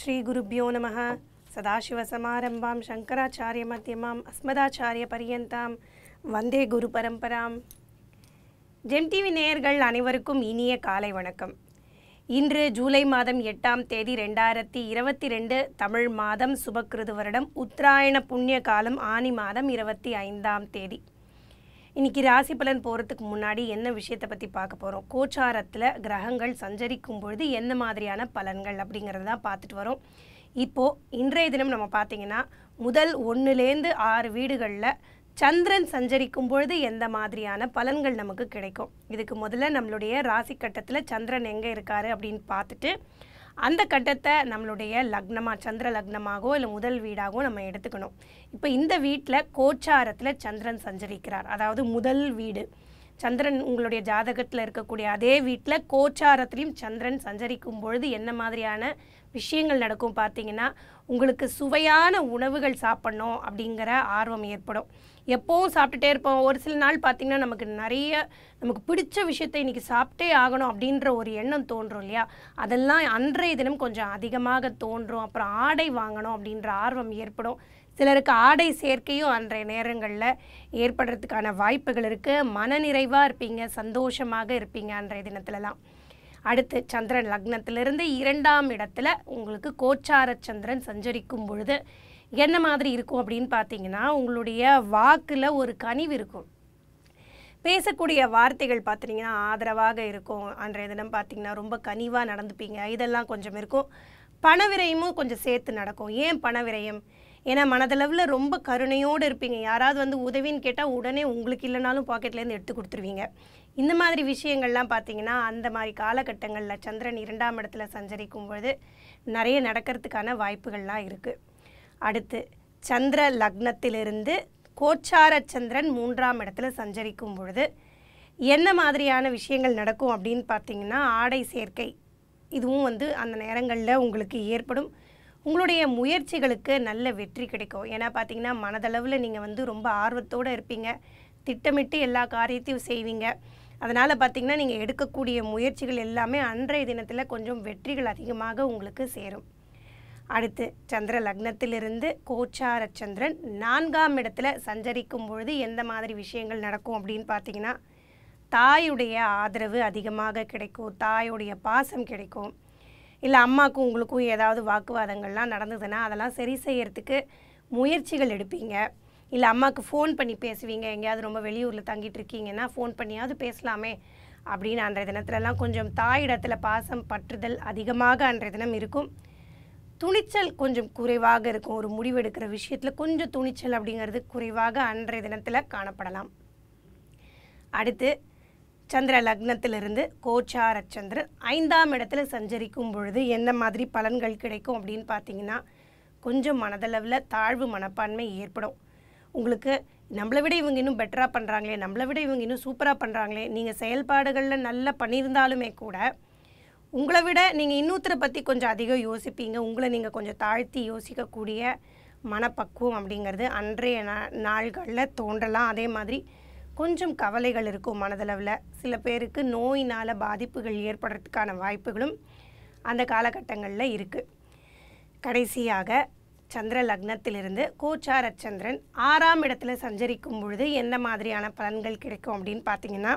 श्रीगुरुभ्यो नमः सदाशिवसमारम्भां शङ्कराचार्यमध्यमाम् अस्मदाचार्यपर्यन्तां வந்தே குரு பரம்பராம் ஜெம் டிவி நேயர்கள் அனைவருக்கும் இனிய காலை வணக்கம் இன்று ஜூலை மாதம் எட்டாம் தேதி ரெண்டாயிரத்தி இருபத்தி ரெண்டு தமிழ் மாதம் சுபக்கிருது வருடம் உத்தராயண புண்ணிய காலம் ஆனி மாதம் இருபத்தி ஐந்தாம் தேதி இன்னைக்கு ராசி பலன் போகிறதுக்கு முன்னாடி என்ன விஷயத்தை பற்றி பார்க்க போகிறோம் கோச்சாரத்தில் கிரகங்கள் சஞ்சரிக்கும் பொழுது என்ன மாதிரியான பலன்கள் அப்படிங்கிறத தான் பார்த்துட்டு வரோம் இப்போது இன்றைய தினம் நம்ம பார்த்தீங்கன்னா முதல் ஒன்றுலேருந்து ஆறு வீடுகளில் சந்திரன் சஞ்சரிக்கும் பொழுது எந்த மாதிரியான பலன்கள் நமக்கு கிடைக்கும் இதுக்கு முதல்ல நம்மளுடைய ராசி கட்டத்தில் சந்திரன் எங்கே இருக்காரு அப்படின்னு பார்த்துட்டு அந்த கட்டத்தை நம்மளுடைய லக்னமாக சந்திர லக்னமாகவோ இல்லை முதல் வீடாகவோ நம்ம எடுத்துக்கணும் இப்போ இந்த வீட்டில் கோச்சாரத்தில் சந்திரன் சஞ்சரிக்கிறார் அதாவது முதல் வீடு சந்திரன் உங்களுடைய ஜாதகத்தில் இருக்கக்கூடிய அதே வீட்டில் கோச்சாரத்திலையும் சந்திரன் சஞ்சரிக்கும் பொழுது என்ன மாதிரியான விஷயங்கள் நடக்கும் பார்த்தீங்கன்னா உங்களுக்கு சுவையான உணவுகள் சாப்பிடணும் அப்படிங்கிற ஆர்வம் ஏற்படும் எப்போவும் சாப்பிட்டுட்டே இருப்போம் ஒரு சில நாள் பார்த்திங்கன்னா நமக்கு நிறைய நமக்கு பிடிச்ச விஷயத்தை இன்றைக்கி சாப்பிட்டே ஆகணும் அப்படின்ற ஒரு எண்ணம் தோன்றும் இல்லையா அதெல்லாம் அன்றைய தினம் கொஞ்சம் அதிகமாக தோன்றும் அப்புறம் ஆடை வாங்கணும் அப்படின்ற ஆர்வம் ஏற்படும் சிலருக்கு ஆடை சேர்க்கையும் அன்றைய நேரங்களில் ஏற்படுறதுக்கான வாய்ப்புகள் இருக்குது மனநிறைவாக இருப்பீங்க சந்தோஷமாக இருப்பீங்க அன்றைய தினத்துலலாம் அடுத்து சந்திரன் லக்னத்திலிருந்து இரண்டாம் இடத்துல உங்களுக்கு கோச்சார சந்திரன் சஞ்சரிக்கும் பொழுது என்ன மாதிரி இருக்கும் அப்படின்னு பார்த்தீங்கன்னா உங்களுடைய வாக்கில் ஒரு கனிவு இருக்கும் பேசக்கூடிய வார்த்தைகள் பார்த்தீங்கன்னா ஆதரவாக இருக்கும் அன்றைய தினம் பார்த்தீங்கன்னா ரொம்ப கனிவாக நடந்துப்பீங்க இதெல்லாம் கொஞ்சம் இருக்கும் பணவிரயமும் கொஞ்சம் சேர்த்து நடக்கும் ஏன் பணவிரயம் ஏன்னா மனதளவில் ரொம்ப கருணையோடு இருப்பீங்க யாராவது வந்து உதவின்னு கேட்டால் உடனே உங்களுக்கு இல்லைனாலும் பாக்கெட்லேருந்து எடுத்து கொடுத்துருவீங்க இந்த மாதிரி விஷயங்கள்லாம் பார்த்தீங்கன்னா அந்த மாதிரி காலகட்டங்களில் சந்திரன் இரண்டாம் இடத்துல சஞ்சரிக்கும் பொழுது நிறைய நடக்கிறதுக்கான வாய்ப்புகள்லாம் இருக்குது அடுத்து சந்திர லக்னத்திலிருந்து கோச்சார சந்திரன் மூன்றாம் இடத்துல சஞ்சரிக்கும் பொழுது என்ன மாதிரியான விஷயங்கள் நடக்கும் அப்படின்னு பார்த்தீங்கன்னா ஆடை சேர்க்கை இதுவும் வந்து அந்த நேரங்களில் உங்களுக்கு ஏற்படும் உங்களுடைய முயற்சிகளுக்கு நல்ல வெற்றி கிடைக்கும் ஏன்னா பார்த்தீங்கன்னா மனதளவில் நீங்கள் வந்து ரொம்ப ஆர்வத்தோடு இருப்பீங்க திட்டமிட்டு எல்லா காரியத்தையும் செய்வீங்க அதனால் பார்த்தீங்கன்னா நீங்கள் எடுக்கக்கூடிய முயற்சிகள் எல்லாமே அன்றைய தினத்தில் கொஞ்சம் வெற்றிகள் அதிகமாக உங்களுக்கு சேரும் அடுத்து சந்திர லக்னத்திலிருந்து கோச்சார சந்திரன் நான்காம் இடத்துல சஞ்சரிக்கும் பொழுது எந்த மாதிரி விஷயங்கள் நடக்கும் அப்படின்னு பார்த்தீங்கன்னா தாயுடைய ஆதரவு அதிகமாக கிடைக்கும் தாயுடைய பாசம் கிடைக்கும் இல்லை அம்மாக்கும் உங்களுக்கும் ஏதாவது வாக்குவாதங்கள்லாம் நடந்ததுன்னா அதெல்லாம் சரி செய்யறதுக்கு முயற்சிகள் எடுப்பீங்க இல்லை அம்மாவுக்கு ஃபோன் பண்ணி பேசுவீங்க எங்கேயாவது ரொம்ப வெளியூரில் தங்கிட்டு இருக்கீங்கன்னா ஃபோன் பண்ணியாவது பேசலாமே அப்படின்னு அன்றைய தினத்துலலாம் கொஞ்சம் தாயிடத்தில் பாசம் பற்றுதல் அதிகமாக அன்றைய தினம் இருக்கும் துணிச்சல் கொஞ்சம் குறைவாக இருக்கும் ஒரு முடிவெடுக்கிற விஷயத்தில் கொஞ்சம் துணிச்சல் அப்படிங்கிறது குறைவாக அன்றைய தினத்தில் காணப்படலாம் அடுத்து சந்திர லக்னத்திலிருந்து கோச்சார சந்திரன் ஐந்தாம் இடத்துல சஞ்சரிக்கும் பொழுது என்ன மாதிரி பலன்கள் கிடைக்கும் அப்படின்னு பார்த்தீங்கன்னா கொஞ்சம் மனதளவில் தாழ்வு மனப்பான்மை ஏற்படும் உங்களுக்கு நம்மளை விட இவங்க இன்னும் பெட்டராக பண்ணுறாங்களே நம்மளை விட இவங்க இன்னும் சூப்பராக பண்ணுறாங்களே நீங்கள் செயல்பாடுகளில் நல்லா பண்ணியிருந்தாலுமே கூட உங்களை விட நீங்கள் இன்னொருத்தரை பற்றி கொஞ்சம் அதிகம் யோசிப்பீங்க உங்களை நீங்கள் கொஞ்சம் தாழ்த்தி யோசிக்கக்கூடிய மனப்பக்குவம் அப்படிங்கிறது அன்றைய நா நாள்களில் தோன்றலாம் அதே மாதிரி கொஞ்சம் கவலைகள் இருக்கும் மனதளவில் சில பேருக்கு நோயினால் பாதிப்புகள் ஏற்படுறதுக்கான வாய்ப்புகளும் அந்த காலகட்டங்களில் இருக்குது கடைசியாக சந்திர லக்னத்திலிருந்து கோச்சார சந்திரன் ஆறாம் இடத்துல சஞ்சரிக்கும் பொழுது எந்த மாதிரியான பலன்கள் கிடைக்கும் அப்படின்னு பார்த்தீங்கன்னா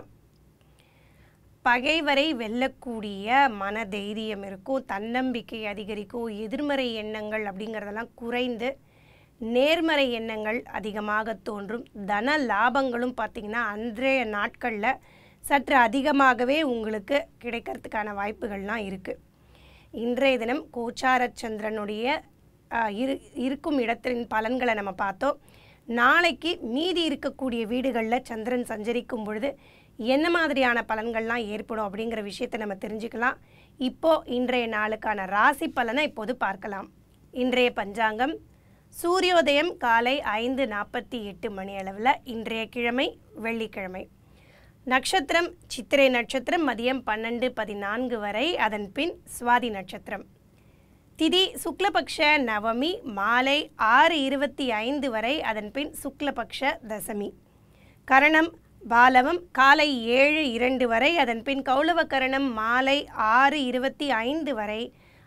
பகைவரை வெல்லக்கூடிய மன தைரியம் இருக்கும் தன்னம்பிக்கை அதிகரிக்கும் எதிர்மறை எண்ணங்கள் அப்படிங்கிறதெல்லாம் குறைந்து நேர்மறை எண்ணங்கள் அதிகமாக தோன்றும் தன லாபங்களும் பார்த்திங்கன்னா அன்றைய நாட்களில் சற்று அதிகமாகவே உங்களுக்கு கிடைக்கிறதுக்கான வாய்ப்புகள்லாம் இருக்குது இன்றைய தினம் கோச்சார சந்திரனுடைய இரு இருக்கும் இடத்தின் பலன்களை நம்ம பார்த்தோம் நாளைக்கு மீதி இருக்கக்கூடிய வீடுகளில் சந்திரன் சஞ்சரிக்கும் பொழுது என்ன மாதிரியான பலன்கள்லாம் ஏற்படும் அப்படிங்கிற விஷயத்தை நம்ம தெரிஞ்சுக்கலாம் இப்போது இன்றைய நாளுக்கான ராசி பலனை இப்போது பார்க்கலாம் இன்றைய பஞ்சாங்கம் சூரியோதயம் காலை ஐந்து நாற்பத்தி எட்டு மணி அளவில் இன்றைய கிழமை வெள்ளிக்கிழமை நட்சத்திரம் சித்திரை நட்சத்திரம் மதியம் பன்னெண்டு பதினான்கு வரை அதன் பின் சுவாதி நட்சத்திரம் திதி சுக்லபக்ஷ நவமி மாலை ஆறு இருபத்தி ஐந்து வரை அதன் பின் சுக்லபக்ஷ தசமி கரணம் பாலவம் காலை ஏழு இரண்டு வரை அதன் பின் கௌளவ கரணம் மாலை ஆறு இருபத்தி ஐந்து வரை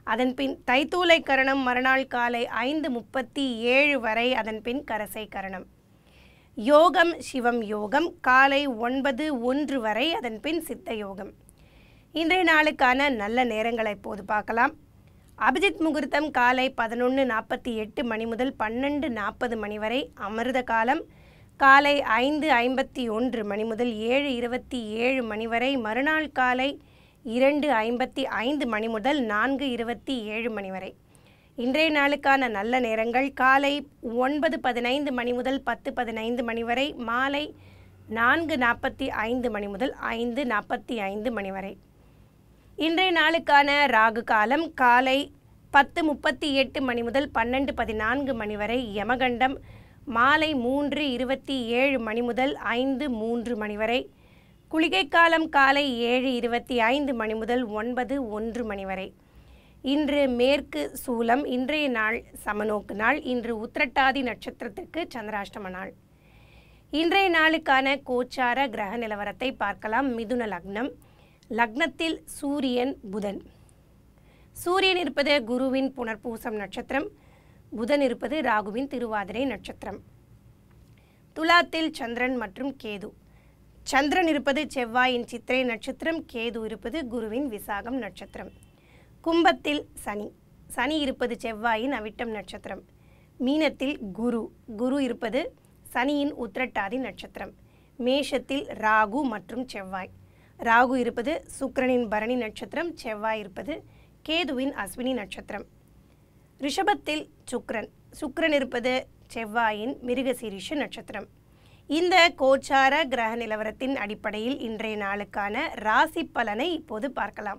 அதன் பின் தைத்தூலை கரணம் மறுநாள் காலை ஐந்து முப்பத்தி ஏழு வரை அதன் பின் கரசை கரணம் யோகம் சிவம் யோகம் காலை ஒன்பது ஒன்று வரை அதன் பின் சித்த யோகம் இன்றைய நாளுக்கான நல்ல நேரங்களை இப்போது பார்க்கலாம் அபிஜித் முகூர்த்தம் காலை பதினொன்று நாற்பத்தி எட்டு மணி முதல் பன்னெண்டு நாற்பது மணி வரை அமிர்த காலம் காலை ஐந்து ஐம்பத்தி ஒன்று மணி முதல் ஏழு இருபத்தி ஏழு மணி வரை மறுநாள் காலை இரண்டு ஐம்பத்தி ஐந்து மணி முதல் நான்கு இருபத்தி ஏழு மணி வரை இன்றைய நாளுக்கான நல்ல நேரங்கள் காலை ஒன்பது பதினைந்து மணி முதல் பத்து பதினைந்து மணி வரை மாலை நான்கு நாற்பத்தி ஐந்து மணி முதல் ஐந்து நாற்பத்தி ஐந்து மணி வரை இன்றைய நாளுக்கான ராகு காலம் காலை பத்து முப்பத்தி எட்டு மணி முதல் பன்னெண்டு பதினான்கு மணி வரை யமகண்டம் மாலை மூன்று இருபத்தி ஏழு மணி முதல் ஐந்து மூன்று மணி வரை குளிகை காலம் காலை ஏழு இருபத்தி ஐந்து மணி முதல் ஒன்பது ஒன்று மணி வரை இன்று மேற்கு சூலம் இன்றைய நாள் சமநோக்கு நாள் இன்று உத்திரட்டாதி நட்சத்திரத்திற்கு சந்திராஷ்டம நாள் இன்றைய நாளுக்கான கோச்சார கிரக நிலவரத்தை பார்க்கலாம் மிதுன லக்னம் லக்னத்தில் சூரியன் புதன் சூரியன் இருப்பது குருவின் புனர்பூசம் நட்சத்திரம் புதன் இருப்பது ராகுவின் திருவாதிரை நட்சத்திரம் துலாத்தில் சந்திரன் மற்றும் கேது சந்திரன் இருப்பது செவ்வாயின் சித்திரை நட்சத்திரம் கேது இருப்பது குருவின் விசாகம் நட்சத்திரம் கும்பத்தில் சனி சனி இருப்பது செவ்வாயின் அவிட்டம் நட்சத்திரம் மீனத்தில் குரு குரு இருப்பது சனியின் உத்திரட்டாதி நட்சத்திரம் மேஷத்தில் ராகு மற்றும் செவ்வாய் ராகு இருப்பது சுக்கிரனின் பரணி நட்சத்திரம் செவ்வாய் இருப்பது கேதுவின் அஸ்வினி நட்சத்திரம் ரிஷபத்தில் சுக்கிரன் சுக்கிரன் இருப்பது செவ்வாயின் மிருகசீரிஷ நட்சத்திரம் இந்த கோச்சார கிரக நிலவரத்தின் அடிப்படையில் இன்றைய நாளுக்கான ராசி பலனை இப்போது பார்க்கலாம்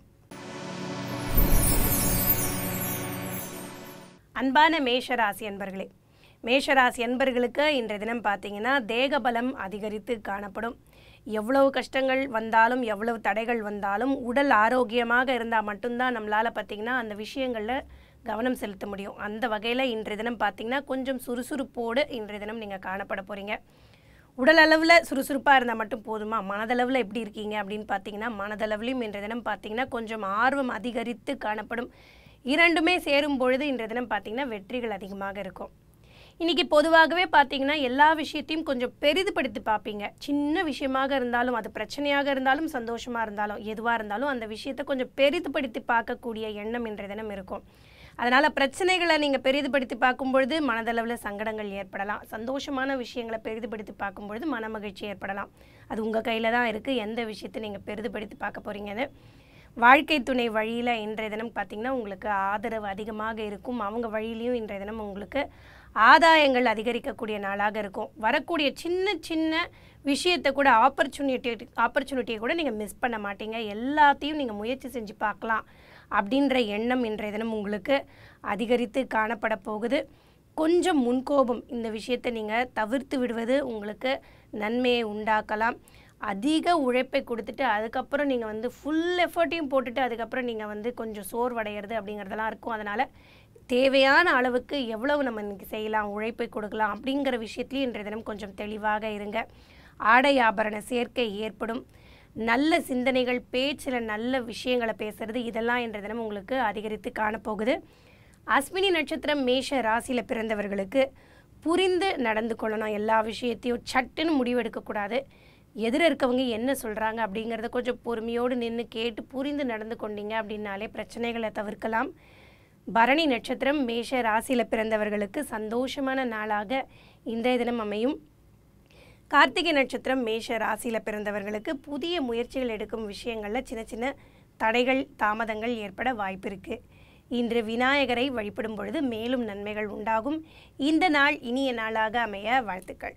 அன்பான மேஷராசி அன்பர்களே மேஷராசி அன்பர்களுக்கு இன்றைய தினம் பார்த்தீங்கன்னா தேகபலம் அதிகரித்து காணப்படும் எவ்வளவு கஷ்டங்கள் வந்தாலும் எவ்வளவு தடைகள் வந்தாலும் உடல் ஆரோக்கியமாக இருந்தால் மட்டும்தான் நம்மளால் பார்த்திங்கன்னா அந்த விஷயங்களில் கவனம் செலுத்த முடியும் அந்த வகையில் இன்றைய தினம் பார்த்திங்கன்னா கொஞ்சம் சுறுசுறுப்போடு இன்றைய தினம் நீங்கள் காணப்பட போகிறீங்க உடல் அளவில் சுறுசுறுப்பாக இருந்தால் மட்டும் போதுமா மனதளவில் எப்படி இருக்கீங்க அப்படின்னு பார்த்தீங்கன்னா மனதளவிலையும் இன்றைய தினம் பார்த்தீங்கன்னா கொஞ்சம் ஆர்வம் அதிகரித்து காணப்படும் இரண்டுமே சேரும் பொழுது இன்றைய தினம் பார்த்தீங்கன்னா வெற்றிகள் அதிகமாக இருக்கும் இன்றைக்கி பொதுவாகவே பார்த்தீங்கன்னா எல்லா விஷயத்தையும் கொஞ்சம் பெரிதுபடுத்தி பார்ப்பீங்க சின்ன விஷயமாக இருந்தாலும் அது பிரச்சனையாக இருந்தாலும் சந்தோஷமாக இருந்தாலும் எதுவாக இருந்தாலும் அந்த விஷயத்தை கொஞ்சம் பெரிதுபடுத்தி பார்க்கக்கூடிய எண்ணம் இன்றைய தினம் இருக்கும் அதனால் பிரச்சனைகளை நீங்கள் பெரிதுபடுத்தி பார்க்கும்பொழுது மனதளவில் சங்கடங்கள் ஏற்படலாம் சந்தோஷமான விஷயங்களை பெரிதுபடுத்தி பார்க்கும்பொழுது மன மகிழ்ச்சி ஏற்படலாம் அது உங்கள் கையில் தான் இருக்குது எந்த விஷயத்தை நீங்கள் பெரிதுபடுத்தி பார்க்க போகிறீங்கன்னு வாழ்க்கை துணை வழியில் இன்றைய தினம் பார்த்திங்கன்னா உங்களுக்கு ஆதரவு அதிகமாக இருக்கும் அவங்க வழியிலையும் இன்றைய தினம் உங்களுக்கு ஆதாயங்கள் அதிகரிக்கக்கூடிய நாளாக இருக்கும் வரக்கூடிய சின்ன சின்ன விஷயத்தை கூட ஆப்பர்ச்சுனிட்டி ஆப்பர்ச்சுனிட்டியை கூட நீங்கள் மிஸ் பண்ண மாட்டீங்க எல்லாத்தையும் நீங்கள் முயற்சி செஞ்சு பார்க்கலாம் அப்படின்ற எண்ணம் இன்றைய தினம் உங்களுக்கு அதிகரித்து காணப்பட போகுது கொஞ்சம் முன்கோபம் இந்த விஷயத்தை நீங்கள் தவிர்த்து விடுவது உங்களுக்கு நன்மையை உண்டாக்கலாம் அதிக உழைப்பை கொடுத்துட்டு அதுக்கப்புறம் நீங்கள் வந்து ஃபுல் எஃபர்ட்டையும் போட்டுட்டு அதுக்கப்புறம் நீங்கள் வந்து கொஞ்சம் சோர்வடைகிறது அப்படிங்கிறதெல்லாம் இருக்கும் அதனால் தேவையான அளவுக்கு எவ்வளவு நம்ம இன்னைக்கு செய்யலாம் உழைப்பை கொடுக்கலாம் அப்படிங்கிற விஷயத்துலையும் இன்றைய தினம் கொஞ்சம் தெளிவாக இருங்க ஆடை ஆபரண சேர்க்கை ஏற்படும் நல்ல சிந்தனைகள் பேச்சில் நல்ல விஷயங்களை பேசுறது இதெல்லாம் இன்றைய தினம் உங்களுக்கு அதிகரித்து காணப்போகுது அஸ்வினி நட்சத்திரம் மேஷ ராசியில் பிறந்தவர்களுக்கு புரிந்து நடந்து கொள்ளணும் எல்லா விஷயத்தையும் சட்டுன்னு முடிவெடுக்கக்கூடாது எதிர இருக்கவங்க என்ன சொல்கிறாங்க அப்படிங்கிறத கொஞ்சம் பொறுமையோடு நின்று கேட்டு புரிந்து நடந்து கொண்டீங்க அப்படின்னாலே பிரச்சனைகளை தவிர்க்கலாம் பரணி நட்சத்திரம் மேஷ ராசியில் பிறந்தவர்களுக்கு சந்தோஷமான நாளாக இன்றைய தினம் அமையும் கார்த்திகை நட்சத்திரம் மேஷ ராசியில் பிறந்தவர்களுக்கு புதிய முயற்சிகள் எடுக்கும் விஷயங்களில் சின்ன சின்ன தடைகள் தாமதங்கள் ஏற்பட வாய்ப்பு இருக்குது இன்று விநாயகரை வழிபடும் பொழுது மேலும் நன்மைகள் உண்டாகும் இந்த நாள் இனிய நாளாக அமைய வாழ்த்துக்கள்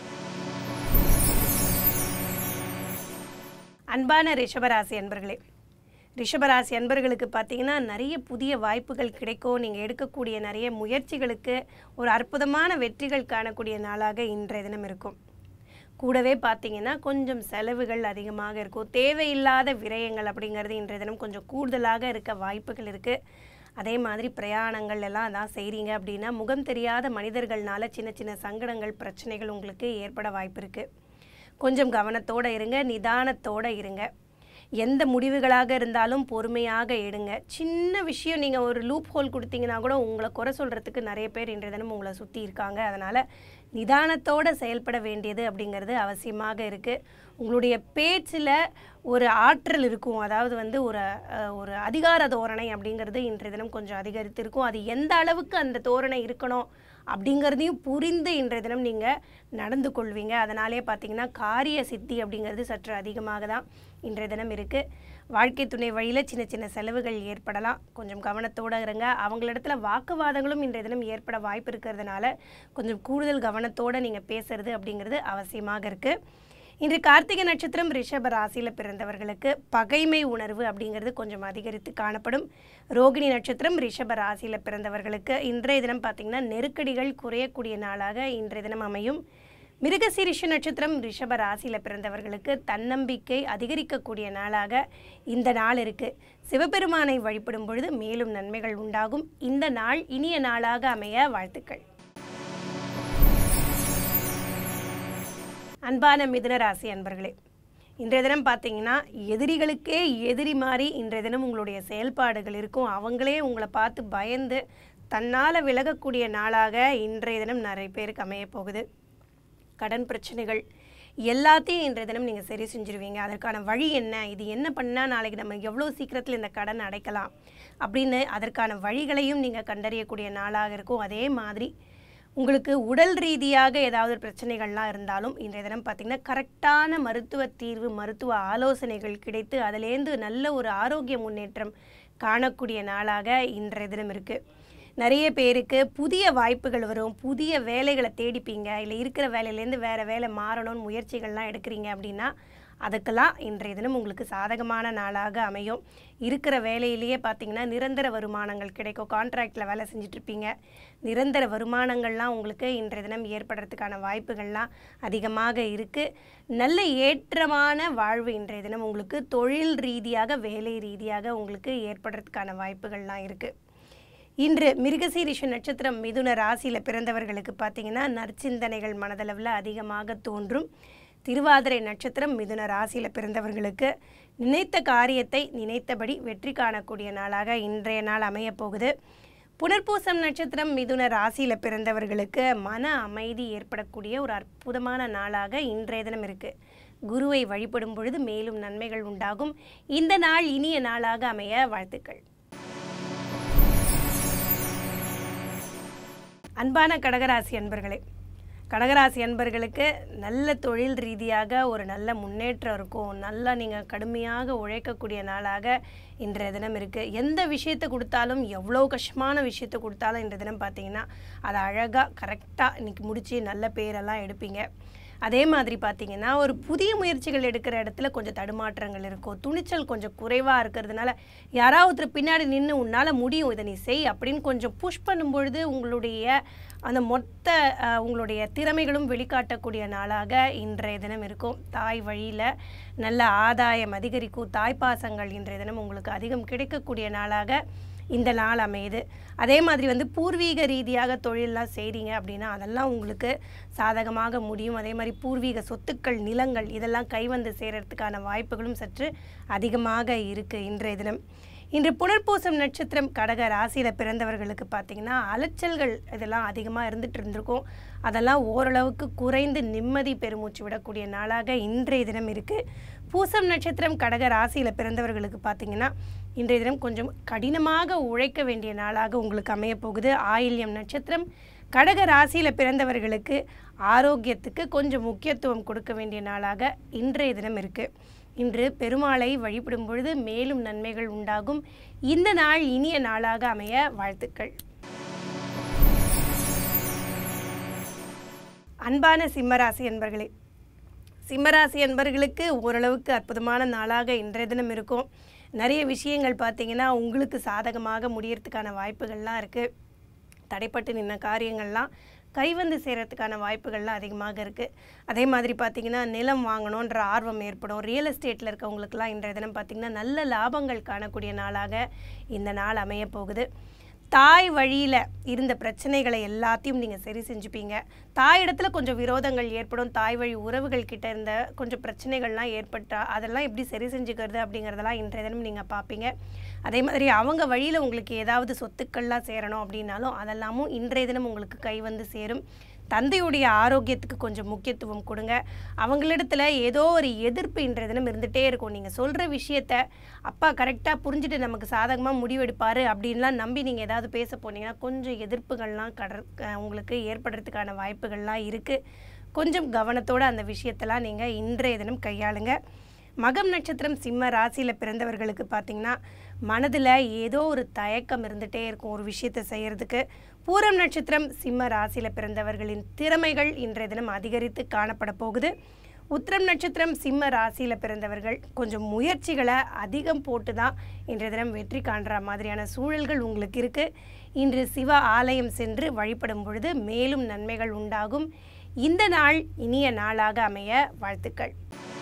அன்பான ரிஷபராசி அன்பர்களே ரிஷபராசி அன்பர்களுக்கு பார்த்தீங்கன்னா நிறைய புதிய வாய்ப்புகள் கிடைக்கும் நீங்கள் எடுக்கக்கூடிய நிறைய முயற்சிகளுக்கு ஒரு அற்புதமான வெற்றிகள் காணக்கூடிய நாளாக இன்றைய தினம் இருக்கும் கூடவே பார்த்தீங்கன்னா கொஞ்சம் செலவுகள் அதிகமாக இருக்கும் தேவையில்லாத விரயங்கள் அப்படிங்கிறது இன்றைய தினம் கொஞ்சம் கூடுதலாக இருக்க வாய்ப்புகள் இருக்குது அதே மாதிரி பிரயாணங்கள் எல்லாம் அதான் செய்கிறீங்க அப்படின்னா முகம் தெரியாத மனிதர்கள்னால சின்ன சின்ன சங்கடங்கள் பிரச்சனைகள் உங்களுக்கு ஏற்பட வாய்ப்பு இருக்குது கொஞ்சம் கவனத்தோடு இருங்க நிதானத்தோடு இருங்க எந்த முடிவுகளாக இருந்தாலும் பொறுமையாக எடுங்க சின்ன விஷயம் நீங்கள் ஒரு லூப் ஹோல் கொடுத்தீங்கன்னா கூட உங்களை குறை சொல்கிறதுக்கு நிறைய பேர் இன்றைய தினம் உங்களை சுற்றி இருக்காங்க அதனால் நிதானத்தோடு செயல்பட வேண்டியது அப்படிங்கிறது அவசியமாக இருக்குது உங்களுடைய பேச்சில் ஒரு ஆற்றல் இருக்கும் அதாவது வந்து ஒரு அஹ், ஒரு அதிகார தோரணை அப்படிங்கிறது இன்றைய தினம் கொஞ்சம் அதிகரித்து இருக்கும் அது எந்த அளவுக்கு அந்த தோரணை இருக்கணும் அப்படிங்கிறதையும் புரிந்து இன்றைய தினம் நீங்கள் நடந்து கொள்வீங்க அதனாலே பார்த்தீங்கன்னா காரிய சித்தி அப்படிங்கிறது சற்று அதிகமாக தான் இன்றைய தினம் இருக்குது வாழ்க்கை துணை வழியில் சின்ன சின்ன செலவுகள் ஏற்படலாம் கொஞ்சம் கவனத்தோடு இருங்க அவங்களிடத்துல வாக்குவாதங்களும் இன்றைய தினம் ஏற்பட வாய்ப்பு இருக்கிறதுனால கொஞ்சம் கூடுதல் கவனத்தோடு நீங்கள் பேசுறது அப்படிங்கிறது அவசியமாக இருக்குது இன்று கார்த்திகை நட்சத்திரம் ரிஷப ராசியில் பிறந்தவர்களுக்கு பகைமை உணர்வு அப்படிங்கிறது கொஞ்சம் அதிகரித்து காணப்படும் ரோகிணி நட்சத்திரம் ரிஷப ராசியில் பிறந்தவர்களுக்கு இன்றைய தினம் பார்த்திங்கன்னா நெருக்கடிகள் குறையக்கூடிய நாளாக இன்றைய தினம் அமையும் மிருகசீரிஷ நட்சத்திரம் ரிஷப ராசியில் பிறந்தவர்களுக்கு தன்னம்பிக்கை அதிகரிக்கக்கூடிய நாளாக இந்த நாள் இருக்குது சிவபெருமானை வழிபடும் பொழுது மேலும் நன்மைகள் உண்டாகும் இந்த நாள் இனிய நாளாக அமைய வாழ்த்துக்கள் அன்பான மிதுன ராசி அன்பர்களே இன்றைய தினம் பார்த்தீங்கன்னா எதிரிகளுக்கே எதிரி மாதிரி இன்றைய தினம் உங்களுடைய செயல்பாடுகள் இருக்கும் அவங்களே உங்களை பார்த்து பயந்து தன்னால் விலகக்கூடிய நாளாக இன்றைய தினம் நிறைய பேருக்கு அமைய போகுது கடன் பிரச்சனைகள் எல்லாத்தையும் இன்றைய தினம் நீங்கள் சரி செஞ்சுருவீங்க அதற்கான வழி என்ன இது என்ன பண்ணால் நாளைக்கு நம்ம எவ்வளோ சீக்கிரத்தில் இந்த கடன் அடைக்கலாம் அப்படின்னு அதற்கான வழிகளையும் நீங்கள் கண்டறியக்கூடிய நாளாக இருக்கும் அதே மாதிரி உங்களுக்கு உடல் ரீதியாக ஏதாவது பிரச்சனைகள்லாம் இருந்தாலும் இன்றைய தினம் பார்த்திங்கன்னா கரெக்டான மருத்துவ தீர்வு மருத்துவ ஆலோசனைகள் கிடைத்து அதிலேருந்து நல்ல ஒரு ஆரோக்கிய முன்னேற்றம் காணக்கூடிய நாளாக இன்றைய தினம் இருக்குது நிறைய பேருக்கு புதிய வாய்ப்புகள் வரும் புதிய வேலைகளை தேடிப்பீங்க இல்லை இருக்கிற வேலையிலேருந்து வேறு வேலை மாறணும்னு முயற்சிகள்லாம் எடுக்கிறீங்க அப்படின்னா அதுக்கெல்லாம் இன்றைய தினம் உங்களுக்கு சாதகமான நாளாக அமையும் இருக்கிற வேலையிலேயே பார்த்தீங்கன்னா நிரந்தர வருமானங்கள் கிடைக்கும் கான்ட்ராக்டில் வேலை செஞ்சிட்ருப்பீங்க நிரந்தர வருமானங்கள்லாம் உங்களுக்கு இன்றைய தினம் ஏற்படுறதுக்கான வாய்ப்புகள்லாம் அதிகமாக இருக்குது நல்ல ஏற்றமான வாழ்வு இன்றைய தினம் உங்களுக்கு தொழில் ரீதியாக வேலை ரீதியாக உங்களுக்கு ஏற்படுறதுக்கான வாய்ப்புகள்லாம் இருக்குது இன்று மிருகசீரிஷ நட்சத்திரம் மிதுன ராசியில் பிறந்தவர்களுக்கு பார்த்தீங்கன்னா நற்சிந்தனைகள் மனதளவில் அதிகமாக தோன்றும் திருவாதிரை நட்சத்திரம் மிதுன ராசியில் பிறந்தவர்களுக்கு நினைத்த காரியத்தை நினைத்தபடி வெற்றி காணக்கூடிய நாளாக இன்றைய நாள் அமையப் போகுது புனர்பூசம் நட்சத்திரம் மிதுன ராசியில் பிறந்தவர்களுக்கு மன அமைதி ஏற்படக்கூடிய ஒரு அற்புதமான நாளாக இன்றைய தினம் இருக்குது குருவை வழிபடும் பொழுது மேலும் நன்மைகள் உண்டாகும் இந்த நாள் இனிய நாளாக அமைய வாழ்த்துக்கள் அன்பான கடகராசி அன்பர்களே கடகராசி அன்பர்களுக்கு நல்ல தொழில் ரீதியாக ஒரு நல்ல முன்னேற்றம் இருக்கும் நல்லா நீங்கள் கடுமையாக உழைக்கக்கூடிய நாளாக இன்றைய தினம் இருக்குது எந்த விஷயத்தை கொடுத்தாலும் எவ்வளோ கஷ்டமான விஷயத்தை கொடுத்தாலும் இன்றைய தினம் பார்த்தீங்கன்னா அதை அழகாக கரெக்டாக இன்னைக்கு முடித்து நல்ல பேரெல்லாம் எடுப்பீங்க அதே மாதிரி பார்த்தீங்கன்னா ஒரு புதிய முயற்சிகள் எடுக்கிற இடத்துல கொஞ்சம் தடுமாற்றங்கள் இருக்கும் துணிச்சல் கொஞ்சம் குறைவாக இருக்கிறதுனால யாராவது ஒருத்தர் பின்னாடி நின்று உன்னால் முடியும் இதை நீ செய் அப்படின்னு கொஞ்சம் புஷ் பண்ணும்பொழுது உங்களுடைய அந்த மொத்த அஹ், உங்களுடைய திறமைகளும் வெளிக்காட்டக்கூடிய நாளாக இன்றைய தினம் இருக்கும் தாய் வழியில் நல்ல ஆதாயம் அதிகரிக்கும் தாய்ப்பாசங்கள் இன்றைய தினம் உங்களுக்கு அதிகம் கிடைக்கக்கூடிய நாளாக இந்த நாள் அமையுது அதே மாதிரி வந்து பூர்வீக ரீதியாக தொழிலெலாம் செய்கிறீங்க அப்படின்னா அதெல்லாம் உங்களுக்கு சாதகமாக முடியும் அதே மாதிரி பூர்வீக சொத்துக்கள் நிலங்கள் இதெல்லாம் கைவந்து சேர்றதுக்கான வாய்ப்புகளும் சற்று அதிகமாக இருக்குது இன்றைய தினம் இன்று புனர்பூசம் நட்சத்திரம் கடக ராசியில் பிறந்தவர்களுக்கு பார்த்தீங்கன்னா அலைச்சல்கள் இதெல்லாம் அதிகமாக இருந்துட்டு இருந்திருக்கும் அதெல்லாம் ஓரளவுக்கு குறைந்து நிம்மதி பெருமூச்சு விடக்கூடிய நாளாக இன்றைய தினம் இருக்குது பூசம் நட்சத்திரம் கடக ராசியில் பிறந்தவர்களுக்கு பார்த்தீங்கன்னா இன்றைய தினம் கொஞ்சம் கடினமாக உழைக்க வேண்டிய நாளாக உங்களுக்கு அமையப் போகுது ஆயில்யம் நட்சத்திரம் கடக ராசியில் பிறந்தவர்களுக்கு ஆரோக்கியத்துக்கு கொஞ்சம் முக்கியத்துவம் கொடுக்க வேண்டிய நாளாக இன்றைய தினம் இருக்குது இன்று பெருமாளை வழிபடும் பொழுது மேலும் நன்மைகள் உண்டாகும் இந்த நாள் இனிய நாளாக அமைய வாழ்த்துக்கள் அன்பான சிம்மராசி என்பர்களே சிம்மராசி என்பர்களுக்கு ஓரளவுக்கு அற்புதமான நாளாக இன்றைய தினம் இருக்கும் நிறைய விஷயங்கள் பார்த்தீங்கன்னா உங்களுக்கு சாதகமாக முடியறதுக்கான வாய்ப்புகள்லாம் இருக்குது தடைப்பட்டு நின்ன காரியங்கள்லாம் கைவந்து சேரத்துக்கான வாய்ப்புகள்லாம் அதிகமாக இருக்குது அதே மாதிரி பார்த்திங்கன்னா நிலம் வாங்கணுன்ற ஆர்வம் ஏற்படும் ரியல் எஸ்டேட்டில் இருக்கவங்களுக்குலாம் இன்றைய தினம் பார்த்திங்கன்னா நல்ல லாபங்கள் காணக்கூடிய நாளாக இந்த நாள் அமையப் போகுது தாய் வழியில் இருந்த பிரச்சனைகளை எல்லாத்தையும் நீங்கள் சரி செஞ்சுப்பீங்க தாய் இடத்துல கொஞ்சம் விரோதங்கள் ஏற்படும் தாய் வழி உறவுகள் கிட்ட இருந்த கொஞ்சம் பிரச்சனைகள்லாம் ஏற்பட்டா அதெல்லாம் எப்படி சரி செஞ்சுக்கிறது அப்படிங்கிறதெல்லாம் இன்றைய தினம் நீங்கள் பார்ப்பீங்க அதே மாதிரி அவங்க வழியில் உங்களுக்கு ஏதாவது சொத்துக்கள்லாம் சேரணும் அப்படின்னாலும் அதெல்லாமும் இன்றைய தினம் உங்களுக்கு கை வந்து சேரும் தந்தையுடைய ஆரோக்கியத்துக்கு கொஞ்சம் முக்கியத்துவம் கொடுங்க அவங்களிடத்துல ஏதோ ஒரு எதிர்ப்பு இன்றைய தினம் இருந்துகிட்டே இருக்கும் நீங்கள் சொல்கிற விஷயத்த அப்பா கரெக்டாக புரிஞ்சுட்டு நமக்கு சாதகமாக முடிவெடுப்பார் அப்படின்லாம் நம்பி நீங்கள் ஏதாவது பேச போனீங்கன்னா கொஞ்சம் எதிர்ப்புகள்லாம் கடற் அஹ் உங்களுக்கு ஏற்படுறதுக்கான வாய்ப்புகள்லாம் இருக்குது கொஞ்சம் கவனத்தோடு அந்த விஷயத்தெல்லாம் நீங்கள் இன்றைய தினம் கையாளுங்க மகம் நட்சத்திரம் சிம்ம ராசியில் பிறந்தவர்களுக்கு பார்த்தீங்கன்னா மனதில் ஏதோ ஒரு தயக்கம் இருந்துகிட்டே இருக்கும் ஒரு விஷயத்தை செய்கிறதுக்கு பூரம் நட்சத்திரம் சிம்ம ராசியில் பிறந்தவர்களின் திறமைகள் இன்றைய தினம் அதிகரித்து காணப்பட போகுது உத்திரம் நட்சத்திரம் சிம்ம ராசியில் பிறந்தவர்கள் கொஞ்சம் முயற்சிகளை அதிகம் போட்டு தான் இன்றைய தினம் வெற்றி காண்ற மாதிரியான சூழல்கள் உங்களுக்கு இருக்குது இன்று சிவ ஆலயம் சென்று வழிபடும் பொழுது மேலும் நன்மைகள் உண்டாகும் இந்த நாள் இனிய நாளாக அமைய வாழ்த்துக்கள்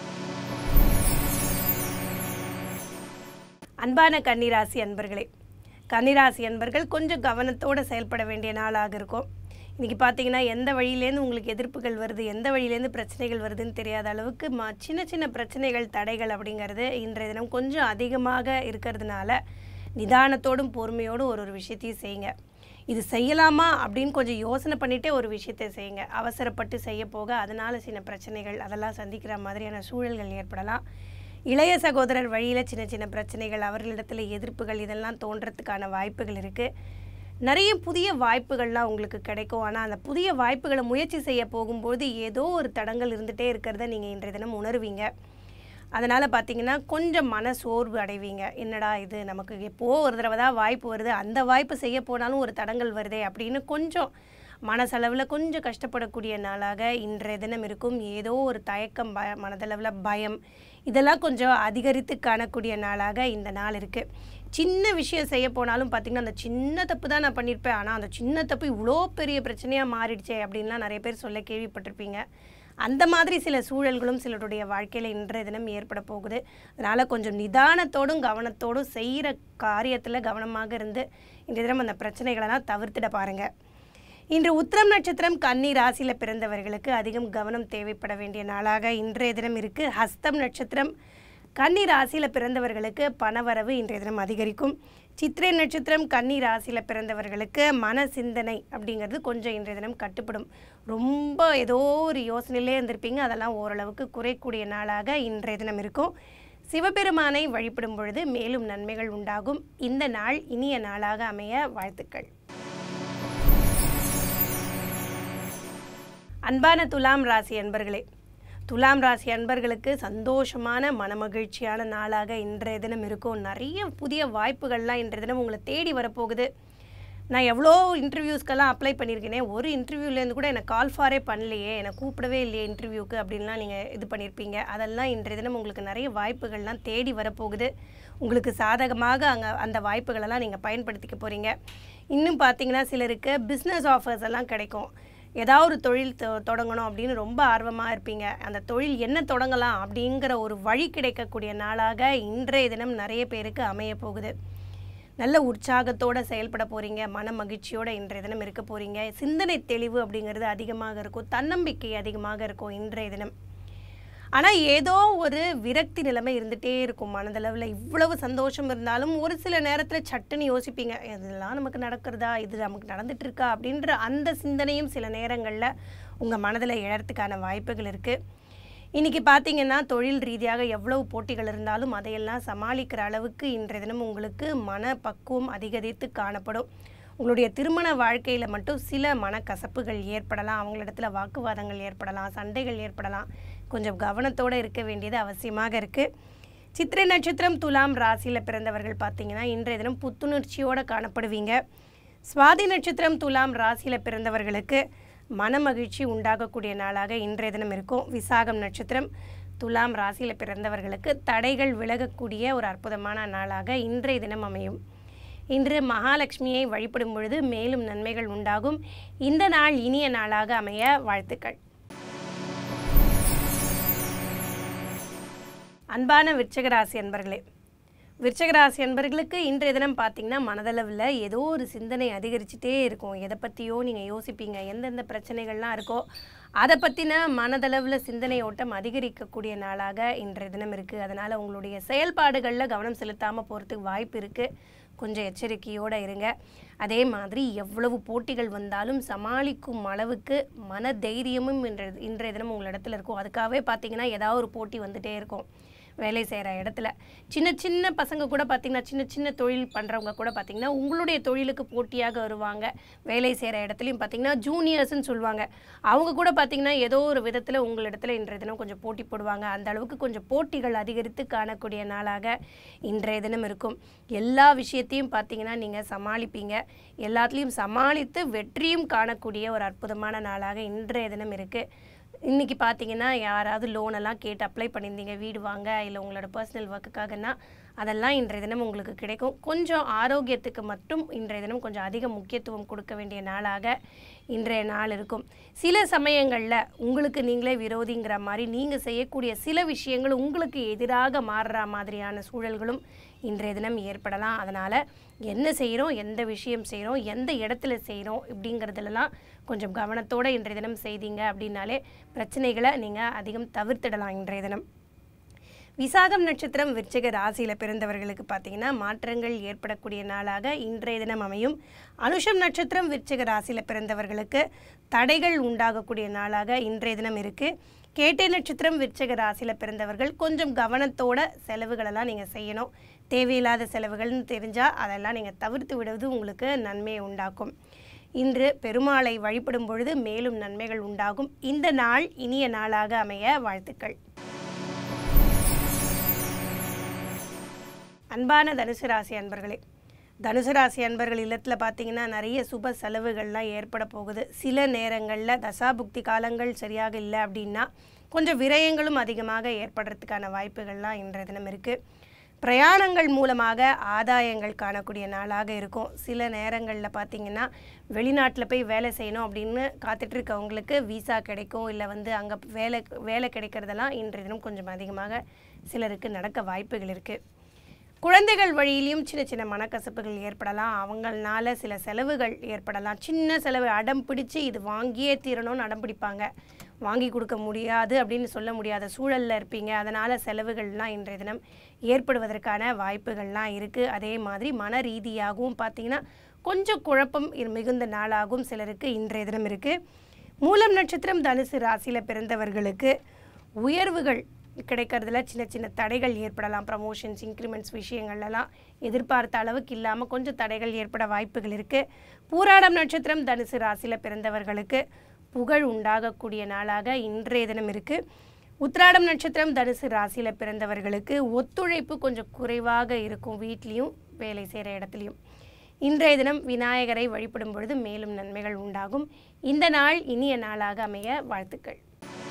அன்பான கன்னிராசி அன்பர்களே கன்னிராசி அன்பர்கள் கொஞ்சம் கவனத்தோடு செயல்பட வேண்டிய நாளாக இருக்கும் இன்றைக்கி பார்த்தீங்கன்னா எந்த வழியிலேருந்து உங்களுக்கு எதிர்ப்புகள் வருது எந்த வழியிலேருந்து பிரச்சனைகள் வருதுன்னு தெரியாத அளவுக்கு ம சின்ன சின்ன பிரச்சனைகள் தடைகள் அப்படிங்கிறது இன்றைய தினம் கொஞ்சம் அதிகமாக இருக்கிறதுனால நிதானத்தோடும் பொறுமையோடும் ஒரு ஒரு விஷயத்தையும் செய்யுங்க இது செய்யலாமா அப்படின்னு கொஞ்சம் யோசனை பண்ணிட்டே ஒரு விஷயத்தை செய்யுங்க அவசரப்பட்டு செய்ய போக அதனால் சின்ன பிரச்சனைகள் அதெல்லாம் சந்திக்கிற மாதிரியான சூழல்கள் ஏற்படலாம் இளைய சகோதரர் வழியில் சின்ன சின்ன பிரச்சனைகள் அவர்களிடத்தில் எதிர்ப்புகள் இதெல்லாம் தோன்றத்துக்கான வாய்ப்புகள் இருக்குது நிறைய புதிய வாய்ப்புகள்லாம் உங்களுக்கு கிடைக்கும் ஆனால் அந்த புதிய வாய்ப்புகளை முயற்சி செய்ய போகும்போது ஏதோ ஒரு தடங்கள் இருந்துகிட்டே இருக்கிறத நீங்கள் இன்றைய தினம் உணர்வீங்க அதனால் பார்த்தீங்கன்னா கொஞ்சம் மன சோர்வு அடைவீங்க என்னடா இது நமக்கு எப்போ ஒரு தடவை தான் வாய்ப்பு வருது அந்த வாய்ப்பு செய்ய போனாலும் ஒரு தடங்கள் வருதே அப்படின்னு கொஞ்சம் மனசளவில் கொஞ்சம் கஷ்டப்படக்கூடிய நாளாக இன்றைய தினம் இருக்கும் ஏதோ ஒரு தயக்கம் ப மனதளவில் பயம் இதெல்லாம் கொஞ்சம் அதிகரித்து காணக்கூடிய நாளாக இந்த நாள் இருக்குது சின்ன விஷயம் செய்ய போனாலும் பார்த்திங்கன்னா அந்த சின்ன தப்பு தான் நான் பண்ணியிருப்பேன் ஆனால் அந்த சின்ன தப்பு இவ்வளோ பெரிய பிரச்சனையாக மாறிடுச்சே அப்படின்லாம் நிறைய பேர் சொல்ல கேள்விப்பட்டிருப்பீங்க அந்த மாதிரி சில சூழல்களும் சிலருடைய வாழ்க்கையில் இன்றைய தினம் ஏற்பட போகுது அதனால் கொஞ்சம் நிதானத்தோடும் கவனத்தோடும் செய்கிற காரியத்தில் கவனமாக இருந்து இன்றைய தினம் அந்த பிரச்சனைகளெல்லாம் தவிர்த்திட பாருங்கள் இன்று உத்திரம் நட்சத்திரம் கன்னி ராசியில் பிறந்தவர்களுக்கு அதிகம் கவனம் தேவைப்பட வேண்டிய நாளாக இன்றைய தினம் இருக்குது ஹஸ்தம் நட்சத்திரம் கன்னி ராசியில் பிறந்தவர்களுக்கு பணவரவு இன்றைய தினம் அதிகரிக்கும் சித்திரை நட்சத்திரம் கன்னி ராசியில் பிறந்தவர்களுக்கு மன சிந்தனை அப்படிங்கிறது கொஞ்சம் இன்றைய தினம் கட்டுப்படும் ரொம்ப ஏதோ ஒரு யோசனையிலே இருந்திருப்பீங்க அதெல்லாம் ஓரளவுக்கு குறைக்கூடிய நாளாக இன்றைய தினம் இருக்கும் சிவபெருமானை வழிபடும் பொழுது மேலும் நன்மைகள் உண்டாகும் இந்த நாள் இனிய நாளாக அமைய வாழ்த்துக்கள் அன்பான துலாம் ராசி அன்பர்களே துலாம் ராசி அன்பர்களுக்கு சந்தோஷமான மனமகிழ்ச்சியான நாளாக இன்றைய தினம் இருக்கும் நிறைய புதிய வாய்ப்புகள்லாம் இன்றைய தினம் உங்களை தேடி வரப்போகுது நான் எவ்வளோ இன்டர்வியூஸ்க்கெல்லாம் அப்ளை பண்ணியிருக்கேனே ஒரு இன்டர்வியூலேருந்து கூட என்னை கால் ஃபாரே பண்ணலையே என்னை கூப்பிடவே இல்லையே இன்டர்வியூக்கு அப்படின்லாம் நீங்கள் இது பண்ணியிருப்பீங்க அதெல்லாம் இன்றைய தினம் உங்களுக்கு நிறைய வாய்ப்புகள்லாம் தேடி வரப்போகுது உங்களுக்கு சாதகமாக அங்கே அந்த வாய்ப்புகளெல்லாம் நீங்கள் பயன்படுத்திக்க போகிறீங்க இன்னும் பார்த்தீங்கன்னா சிலருக்கு பிஸ்னஸ் ஆஃபர்ஸ் எல்லாம் கிடைக்கும் ஏதாவது ஒரு தொழில் தொ- தொடங்கணும் அப்படின்னு ரொம்ப ஆர்வமாக இருப்பீங்க அந்த தொழில் என்ன தொடங்கலாம் அப்படிங்கிற ஒரு வழி கிடைக்கக்கூடிய நாளாக இன்றைய தினம் நிறைய பேருக்கு அமைய போகுது நல்ல உற்சாகத்தோடு செயல்பட போகிறீங்க மன மகிழ்ச்சியோட இன்றைய தினம் இருக்க போகிறீங்க சிந்தனை தெளிவு அப்படிங்கிறது அதிகமாக இருக்கும் தன்னம்பிக்கை அதிகமாக இருக்கும் இன்றைய தினம் ஆனால் ஏதோ ஒரு விரக்தி நிலைமை இருந்துகிட்டே இருக்கும் மனதளவில் இவ்வளவு சந்தோஷம் இருந்தாலும் ஒரு சில நேரத்தில் சட்டுன்னு யோசிப்பீங்க இதெல்லாம் நமக்கு நடக்கிறதா இது நமக்கு நடந்துட்டு இருக்கா அப்படின்ற அந்த சிந்தனையும் சில நேரங்களில் உங்கள் மனதில் எழறதுக்கான வாய்ப்புகள் இருக்குது இன்றைக்கி பார்த்தீங்கன்னா தொழில் ரீதியாக எவ்வளவு போட்டிகள் இருந்தாலும் அதையெல்லாம் சமாளிக்கிற அளவுக்கு இன்றைய தினம் உங்களுக்கு மன பக்குவம் அதிகரித்து காணப்படும் உங்களுடைய திருமண வாழ்க்கையில் மட்டும் சில மனக்கசப்புகள் ஏற்படலாம் அவங்களிடத்துல வாக்குவாதங்கள் ஏற்படலாம் சண்டைகள் ஏற்படலாம் கொஞ்சம் கவனத்தோடு இருக்க வேண்டியது அவசியமாக இருக்குது சித்திரை நட்சத்திரம் துலாம் ராசியில் பிறந்தவர்கள் பார்த்தீங்கன்னா இன்றைய தினம் புத்துணர்ச்சியோடு காணப்படுவீங்க சுவாதி நட்சத்திரம் துலாம் ராசியில் பிறந்தவர்களுக்கு மனமகிழ்ச்சி உண்டாகக்கூடிய நாளாக இன்றைய தினம் இருக்கும் விசாகம் நட்சத்திரம் துலாம் ராசியில் பிறந்தவர்களுக்கு தடைகள் விலகக்கூடிய ஒரு அற்புதமான நாளாக இன்றைய தினம் அமையும் இன்று மகாலட்சுமியை வழிபடும் பொழுது மேலும் நன்மைகள் உண்டாகும் இந்த நாள் இனிய நாளாக அமைய வாழ்த்துக்கள் அன்பான விருச்சிக ராசி அன்பர்களே விருச்சகராசி அன்பர்களுக்கு இன்றைய தினம் பார்த்தீங்கன்னா மனதளவில் ஏதோ ஒரு சிந்தனை அதிகரிச்சுட்டே இருக்கும் எதை பற்றியோ நீங்கள் யோசிப்பீங்க எந்தெந்த பிரச்சனைகள்லாம் இருக்கோ அதை பற்றின மனதளவில் சிந்தனை ஓட்டம் அதிகரிக்கக்கூடிய நாளாக இன்றைய தினம் இருக்குது அதனால் உங்களுடைய செயல்பாடுகளில் கவனம் செலுத்தாமல் போகிறதுக்கு வாய்ப்பு இருக்குது கொஞ்சம் எச்சரிக்கையோடு இருங்க அதே மாதிரி எவ்வளவு போட்டிகள் வந்தாலும் சமாளிக்கும் அளவுக்கு மன தைரியமும் இன்றைய இன்றைய தினம் உங்களிடத்துல இருக்கும் அதுக்காகவே பார்த்தீங்கன்னா ஏதாவது ஒரு போட்டி வந்துட்டே இருக்கும் வேலை செய்கிற இடத்துல சின்ன சின்ன பசங்க கூட பார்த்தீங்கன்னா சின்ன சின்ன தொழில் பண்ணுறவங்க கூட பார்த்தீங்கன்னா உங்களுடைய தொழிலுக்கு போட்டியாக வருவாங்க வேலை செய்கிற இடத்துலையும் பார்த்தீங்கன்னா ஜூனியர்ஸ்னு சொல்லுவாங்க அவங்க கூட பார்த்தீங்கன்னா ஏதோ ஒரு விதத்தில் உங்களிடத்துல இன்றைய தினம் கொஞ்சம் போட்டி போடுவாங்க அந்த அளவுக்கு கொஞ்சம் போட்டிகள் அதிகரித்து காணக்கூடிய நாளாக இன்றைய தினம் இருக்கும் எல்லா விஷயத்தையும் பார்த்தீங்கன்னா நீங்கள் சமாளிப்பீங்க எல்லாத்துலேயும் சமாளித்து வெற்றியும் காணக்கூடிய ஒரு அற்புதமான நாளாக இன்றைய தினம் இருக்குது இன்றைக்கி பார்த்தீங்கன்னா யாராவது லோனெல்லாம் கேட்டு அப்ளை பண்ணியிருந்தீங்க வீடு வாங்க இல்லை உங்களோட பர்சனல் ஒர்க்குக்காகனா அதெல்லாம் இன்றைய தினம் உங்களுக்கு கிடைக்கும் கொஞ்சம் ஆரோக்கியத்துக்கு மட்டும் இன்றைய தினம் கொஞ்சம் அதிக முக்கியத்துவம் கொடுக்க வேண்டிய நாளாக இன்றைய நாள் இருக்கும் சில சமயங்களில் உங்களுக்கு நீங்களே விரோதிங்கிற மாதிரி நீங்கள் செய்யக்கூடிய சில விஷயங்கள் உங்களுக்கு எதிராக மாறுற மாதிரியான சூழல்களும் இன்றைய தினம் ஏற்படலாம் அதனால் என்ன செய்கிறோம் எந்த விஷயம் செய்கிறோம் எந்த இடத்துல செய்கிறோம் இப்படிங்கிறதுலலாம் கொஞ்சம் கவனத்தோடு இன்றைய தினம் செய்தீங்க அப்படின்னாலே பிரச்சனைகளை நீங்கள் அதிகம் தவிர்த்திடலாம் இன்றைய தினம் விசாகம் நட்சத்திரம் விருச்சிக ராசியில் பிறந்தவர்களுக்கு பார்த்தீங்கன்னா மாற்றங்கள் ஏற்படக்கூடிய நாளாக இன்றைய தினம் அமையும் அனுஷம் நட்சத்திரம் விருச்சிக ராசியில் பிறந்தவர்களுக்கு தடைகள் உண்டாகக்கூடிய நாளாக இன்றைய தினம் இருக்குது கேட்டை நட்சத்திரம் விருச்சிக ராசியில் பிறந்தவர்கள் கொஞ்சம் கவனத்தோட செலவுகளெல்லாம் நீங்கள் செய்யணும் தேவையில்லாத செலவுகள்னு தெரிஞ்சால் அதெல்லாம் நீங்கள் தவிர்த்து விடுவது உங்களுக்கு நன்மையை உண்டாக்கும் இன்று பெருமாளை வழிபடும் பொழுது மேலும் நன்மைகள் உண்டாகும் இந்த நாள் இனிய நாளாக அமைய வாழ்த்துக்கள் அன்பான தனுசு ராசி அன்பர்களே தனுசு ராசி அன்பர்கள் இல்லத்தில் பார்த்தீங்கன்னா நிறைய சுப செலவுகள்லாம் ஏற்பட போகுது சில நேரங்களில் தசாபுக்தி காலங்கள் சரியாக இல்லை அப்படின்னா கொஞ்சம் விரயங்களும் அதிகமாக ஏற்படுறதுக்கான வாய்ப்புகள்லாம் இன்றைய தினம் இருக்குது பிரயாணங்கள் மூலமாக ஆதாயங்கள் காணக்கூடிய நாளாக இருக்கும் சில நேரங்களில் பார்த்தீங்கன்னா வெளிநாட்டில் போய் வேலை செய்யணும் அப்படின்னு காத்துட்ருக்கவங்களுக்கு விசா கிடைக்கும் இல்லை வந்து அங்கே வேலை வேலை கிடைக்கிறதெல்லாம் இன்றைய தினம் கொஞ்சம் அதிகமாக சிலருக்கு நடக்க வாய்ப்புகள் இருக்குது குழந்தைகள் வழியிலையும் சின்ன சின்ன மனக்கசப்புகள் ஏற்படலாம் அவங்களால சில செலவுகள் ஏற்படலாம் சின்ன செலவு அடம் பிடிச்சு இது வாங்கியே தீரணும்னு அடம் பிடிப்பாங்க வாங்கி கொடுக்க முடியாது அப்படின்னு சொல்ல முடியாத சூழலில் இருப்பீங்க அதனால் செலவுகள்லாம் இன்றைய தினம் ஏற்படுவதற்கான வாய்ப்புகள்லாம் இருக்குது அதே மாதிரி மன ரீதியாகவும் பார்த்தீங்கன்னா கொஞ்சம் குழப்பம் இரு- மிகுந்த நாளாகவும் சிலருக்கு இன்றைய தினம் இருக்குது மூலம் நட்சத்திரம் தனுசு ராசியில் பிறந்தவர்களுக்கு உயர்வுகள் கிடைக்கிறதுல சின்ன சின்ன தடைகள் ஏற்படலாம் ப்ரமோஷன்ஸ் இன்க்ரிமெண்ட்ஸ் விஷயங்கள்லாம் எதிர்பார்த்த அளவுக்கு இல்லாமல் கொஞ்சம் தடைகள் ஏற்பட வாய்ப்புகள் இருக்குது பூராடம் நட்சத்திரம் தனுசு ராசியில் பிறந்தவர்களுக்கு புகழ் உண்டாகக்கூடிய நாளாக இன்றைய தினம் இருக்குது உத்திராடம் நட்சத்திரம் தனுசு ராசியில் பிறந்தவர்களுக்கு ஒத்துழைப்பு கொஞ்சம் குறைவாக இருக்கும் வீட்லேயும் வேலை செய்கிற இடத்துலையும் இன்றைய தினம் விநாயகரை வழிபடும் பொழுது மேலும் நன்மைகள் உண்டாகும் இந்த நாள் இனிய நாளாக அமைய வாழ்த்துக்கள்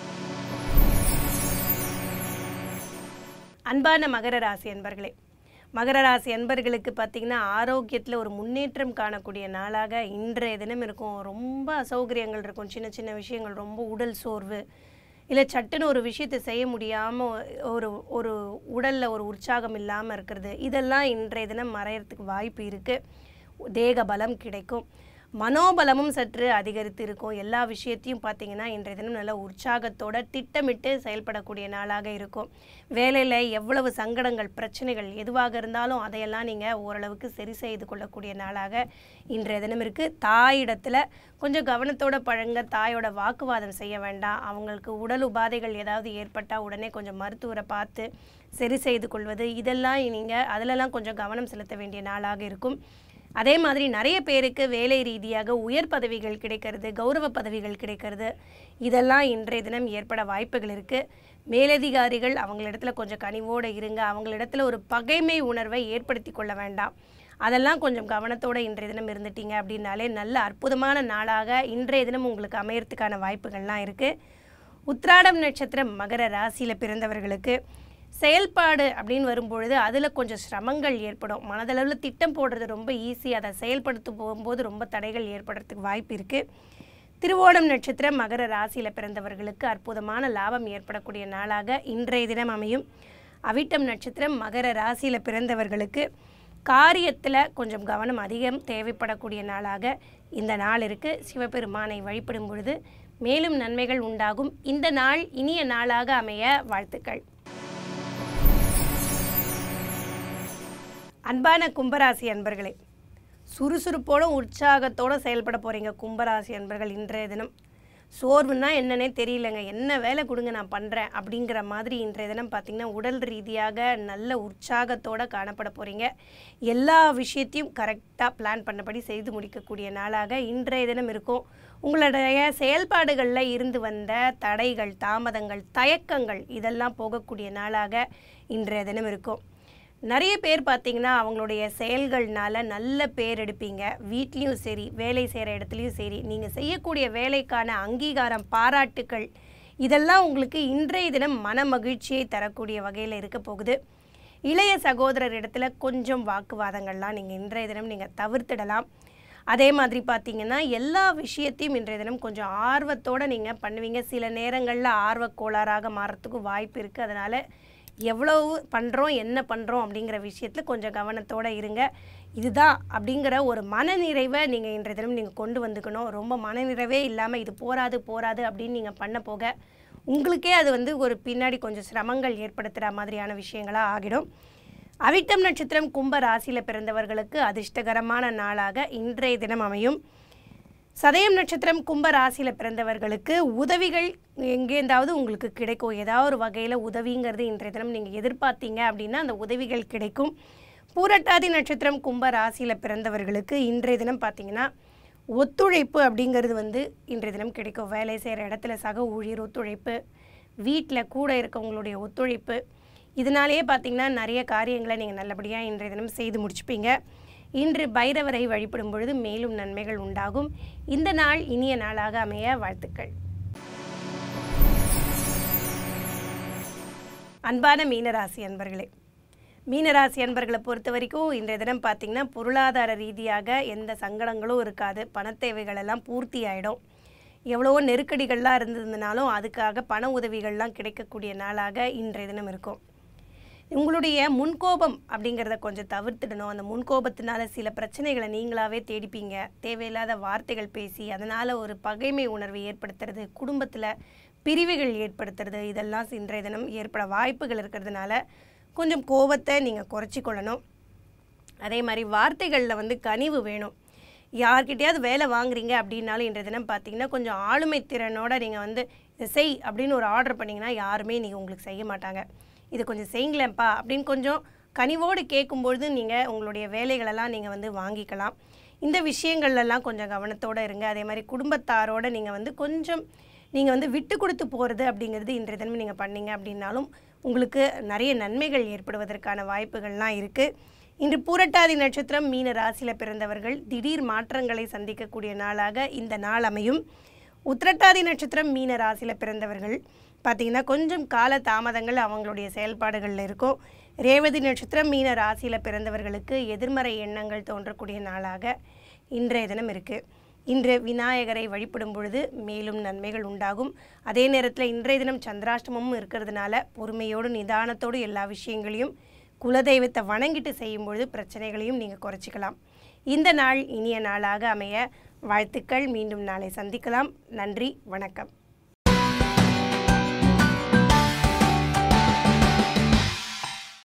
அன்பான மகர ராசி அன்பர்களே மகர ராசி அன்பர்களுக்கு பார்த்தீங்கன்னா ஆரோக்கியத்தில் ஒரு முன்னேற்றம் காணக்கூடிய நாளாக இன்றைய தினம் இருக்கும் ரொம்ப அசௌகரியங்கள் இருக்கும் சின்ன சின்ன விஷயங்கள் ரொம்ப உடல் சோர்வு இல்லை சட்டுன்னு ஒரு விஷயத்தை செய்ய முடியாமல் ஒரு ஒரு உடலில் ஒரு உற்சாகம் இல்லாமல் இருக்கிறது இதெல்லாம் இன்றைய தினம் மறையறதுக்கு வாய்ப்பு இருக்குது தேக பலம் கிடைக்கும் மனோபலமும் சற்று அதிகரித்து இருக்கும் எல்லா விஷயத்தையும் பார்த்தீங்கன்னா இன்றைய தினம் நல்ல உற்சாகத்தோட திட்டமிட்டு செயல்படக்கூடிய நாளாக இருக்கும் வேலையில் எவ்வளவு சங்கடங்கள் பிரச்சனைகள் எதுவாக இருந்தாலும் அதையெல்லாம் நீங்கள் ஓரளவுக்கு சரி செய்து கொள்ளக்கூடிய நாளாக இன்றைய தினம் இருக்குது தாயிடத்தில் கொஞ்சம் கவனத்தோட பழங்க தாயோட வாக்குவாதம் செய்ய வேண்டாம் அவங்களுக்கு உடல் உபாதைகள் ஏதாவது ஏற்பட்டால் உடனே கொஞ்சம் மருத்துவரை பார்த்து சரி செய்து கொள்வது இதெல்லாம் நீங்கள் அதிலெல்லாம் கொஞ்சம் கவனம் செலுத்த வேண்டிய நாளாக இருக்கும் அதே மாதிரி நிறைய பேருக்கு வேலை ரீதியாக உயர் பதவிகள் கிடைக்கிறது கௌரவ பதவிகள் கிடைக்கிறது இதெல்லாம் இன்றைய தினம் ஏற்பட வாய்ப்புகள் இருக்குது மேலதிகாரிகள் அவங்களிடத்துல கொஞ்சம் கனிவோடு இருங்க அவங்களிடத்துல ஒரு பகைமை உணர்வை ஏற்படுத்தி கொள்ள வேண்டாம் அதெல்லாம் கொஞ்சம் கவனத்தோட இன்றைய தினம் இருந்துட்டீங்க அப்படின்னாலே நல்ல அற்புதமான நாளாக இன்றைய தினம் உங்களுக்கு அமையறதுக்கான வாய்ப்புகள்லாம் இருக்குது உத்ராடம் நட்சத்திரம் மகர ராசியில் பிறந்தவர்களுக்கு செயல்பாடு அப்படின்னு வரும்பொழுது அதில் கொஞ்சம் சிரமங்கள் ஏற்படும் மனதளவில் திட்டம் போடுறது ரொம்ப ஈஸி அதை செயல்படுத்த போகும்போது ரொம்ப தடைகள் ஏற்படுறதுக்கு வாய்ப்பு இருக்குது திருவோணம் நட்சத்திரம் மகர ராசியில் பிறந்தவர்களுக்கு அற்புதமான லாபம் ஏற்படக்கூடிய நாளாக இன்றைய தினம் அமையும் அவிட்டம் நட்சத்திரம் மகர ராசியில் பிறந்தவர்களுக்கு காரியத்தில் கொஞ்சம் கவனம் அதிகம் தேவைப்படக்கூடிய நாளாக இந்த நாள் இருக்குது சிவபெருமானை வழிபடும் பொழுது மேலும் நன்மைகள் உண்டாகும் இந்த நாள் இனிய நாளாக அமைய வாழ்த்துக்கள் அன்பான கும்பராசி அன்பர்களே சுறுசுறுப்போட உற்சாகத்தோட செயல்பட போகிறீங்க கும்பராசி அன்பர்கள் இன்றைய தினம் சோர்வுன்னா என்னன்னே தெரியலங்க என்ன வேலை கொடுங்க நான் பண்ணுறேன் அப்படிங்கிற மாதிரி இன்றைய தினம் பார்த்திங்கன்னா உடல் ரீதியாக நல்ல உற்சாகத்தோட காணப்பட போகிறீங்க எல்லா விஷயத்தையும் கரெக்டாக பிளான் பண்ணபடி செய்து முடிக்கக்கூடிய நாளாக இன்றைய தினம் இருக்கும் உங்களுடைய செயல்பாடுகளில் இருந்து வந்த தடைகள் தாமதங்கள் தயக்கங்கள் இதெல்லாம் போகக்கூடிய நாளாக இன்றைய தினம் இருக்கும் நிறைய பேர் பார்த்தீங்கன்னா அவங்களுடைய செயல்கள்னால நல்ல பேர் எடுப்பீங்க வீட்லேயும் சரி வேலை செய்கிற இடத்துலையும் சரி நீங்கள் செய்யக்கூடிய வேலைக்கான அங்கீகாரம் பாராட்டுக்கள் இதெல்லாம் உங்களுக்கு இன்றைய தினம் மன மகிழ்ச்சியை தரக்கூடிய வகையில் இருக்க போகுது இளைய சகோதரர் இடத்துல கொஞ்சம் வாக்குவாதங்கள்லாம் நீங்கள் இன்றைய தினம் நீங்கள் தவிர்த்திடலாம் அதே மாதிரி பார்த்தீங்கன்னா எல்லா விஷயத்தையும் இன்றைய தினம் கொஞ்சம் ஆர்வத்தோடு நீங்கள் பண்ணுவீங்க சில நேரங்களில் ஆர்வக் கோளாறாக மாறத்துக்கு வாய்ப்பு இருக்குது அதனால் எவ்வளவு பண்ணுறோம் என்ன பண்ணுறோம் அப்படிங்கிற விஷயத்தில் கொஞ்சம் கவனத்தோடு இருங்க இதுதான் அப்படிங்கிற ஒரு மனநிறைவை நீங்கள் இன்றைய தினம் நீங்கள் கொண்டு வந்துக்கணும் ரொம்ப மனநிறைவே இல்லாமல் இது போராது போராது அப்படின்னு நீங்கள் பண்ண போக உங்களுக்கே அது வந்து ஒரு பின்னாடி கொஞ்சம் சிரமங்கள் ஏற்படுத்துகிற மாதிரியான விஷயங்களாக ஆகிடும் அவிட்டம் நட்சத்திரம் கும்ப ராசியில் பிறந்தவர்களுக்கு அதிர்ஷ்டகரமான நாளாக இன்றைய தினம் அமையும் சதயம் நட்சத்திரம் கும்ப ராசியில் பிறந்தவர்களுக்கு உதவிகள் எங்கேருந்தாவது உங்களுக்கு கிடைக்கும் ஏதாவது ஒரு வகையில் உதவிங்கிறது இன்றைய தினம் நீங்கள் எதிர்பார்த்தீங்க அப்படின்னா அந்த உதவிகள் கிடைக்கும் பூரட்டாதி நட்சத்திரம் கும்ப ராசியில் பிறந்தவர்களுக்கு இன்றைய தினம் பார்த்தீங்கன்னா ஒத்துழைப்பு அப்படிங்கிறது வந்து இன்றைய தினம் கிடைக்கும் வேலை செய்கிற இடத்துல சக ஊழியர் ஒத்துழைப்பு வீட்டில் கூட இருக்கவங்களுடைய ஒத்துழைப்பு இதனாலேயே பார்த்தீங்கன்னா நிறைய காரியங்களை நீங்கள் நல்லபடியாக இன்றைய தினம் செய்து முடிச்சுப்பீங்க இன்று பைரவரை வழிபடும் பொழுது மேலும் நன்மைகள் உண்டாகும் இந்த நாள் இனிய நாளாக அமைய வாழ்த்துக்கள் அன்பான மீனராசி அன்பர்களே மீனராசி அன்பர்களை பொறுத்த வரைக்கும் இன்றைய தினம் பார்த்திங்கன்னா பொருளாதார ரீதியாக எந்த சங்கடங்களும் இருக்காது பணத்தேவைகள் எல்லாம் பூர்த்தி ஆகிடும் எவ்வளவோ நெருக்கடிகள்லாம் இருந்ததுனாலும் அதுக்காக பண உதவிகள்லாம் கிடைக்கக்கூடிய நாளாக இன்றைய தினம் இருக்கும் உங்களுடைய முன்கோபம் அப்படிங்கிறத கொஞ்சம் தவிர்த்துடணும் அந்த முன்கோபத்தினால சில பிரச்சனைகளை நீங்களாவே தேடிப்பீங்க தேவையில்லாத வார்த்தைகள் பேசி அதனால் ஒரு பகைமை உணர்வை ஏற்படுத்துறது குடும்பத்தில் பிரிவுகள் ஏற்படுத்துறது இதெல்லாம் இன்றைய தினம் ஏற்பட வாய்ப்புகள் இருக்கிறதுனால கொஞ்சம் கோபத்தை நீங்கள் குறைச்சி கொள்ளணும் அதே மாதிரி வார்த்தைகளில் வந்து கனிவு வேணும் யார்கிட்டயாவது வேலை வாங்குறீங்க அப்படின்னாலும் இன்றைய தினம் பார்த்தீங்கன்னா கொஞ்சம் ஆளுமை திறனோட நீங்கள் வந்து இதை செய் அப்படின்னு ஒரு ஆர்டர் பண்ணிங்கன்னா யாருமே நீங்கள் உங்களுக்கு செய்ய மாட்டாங்க இது கொஞ்சம் செய்யுங்களேன்ப்பா அப்படின்னு கொஞ்சம் கனிவோடு கேட்கும்பொழுது நீங்கள் உங்களுடைய வேலைகளெல்லாம் நீங்கள் வந்து வாங்கிக்கலாம் இந்த விஷயங்கள்லாம் கொஞ்சம் கவனத்தோடு இருங்க அதே மாதிரி குடும்பத்தாரோட நீங்கள் வந்து கொஞ்சம் நீங்கள் வந்து விட்டு கொடுத்து போகிறது அப்படிங்கிறது இன்றைய தினம் நீங்கள் பண்ணீங்க அப்படின்னாலும் உங்களுக்கு நிறைய நன்மைகள் ஏற்படுவதற்கான வாய்ப்புகள்லாம் இருக்குது இன்று பூரட்டாதி நட்சத்திரம் மீன ராசியில் பிறந்தவர்கள் திடீர் மாற்றங்களை சந்திக்கக்கூடிய நாளாக இந்த நாள் அமையும் உத்திரட்டாதி நட்சத்திரம் மீன ராசியில் பிறந்தவர்கள் பார்த்தீங்கன்னா கொஞ்சம் கால தாமதங்கள் அவங்களுடைய செயல்பாடுகளில் இருக்கும் ரேவதி நட்சத்திரம் மீன ராசியில் பிறந்தவர்களுக்கு எதிர்மறை எண்ணங்கள் தோன்றக்கூடிய நாளாக இன்றைய தினம் இருக்குது இன்று விநாயகரை வழிபடும் பொழுது மேலும் நன்மைகள் உண்டாகும் அதே நேரத்தில் இன்றைய தினம் சந்திராஷ்டமமும் இருக்கிறதுனால பொறுமையோடு நிதானத்தோடு எல்லா விஷயங்களையும் குலதெய்வத்தை வணங்கிட்டு செய்யும் பொழுது பிரச்சனைகளையும் நீங்கள் குறைச்சிக்கலாம் இந்த நாள் இனிய நாளாக அமைய வாழ்த்துக்கள் மீண்டும் நாளை சந்திக்கலாம் நன்றி வணக்கம்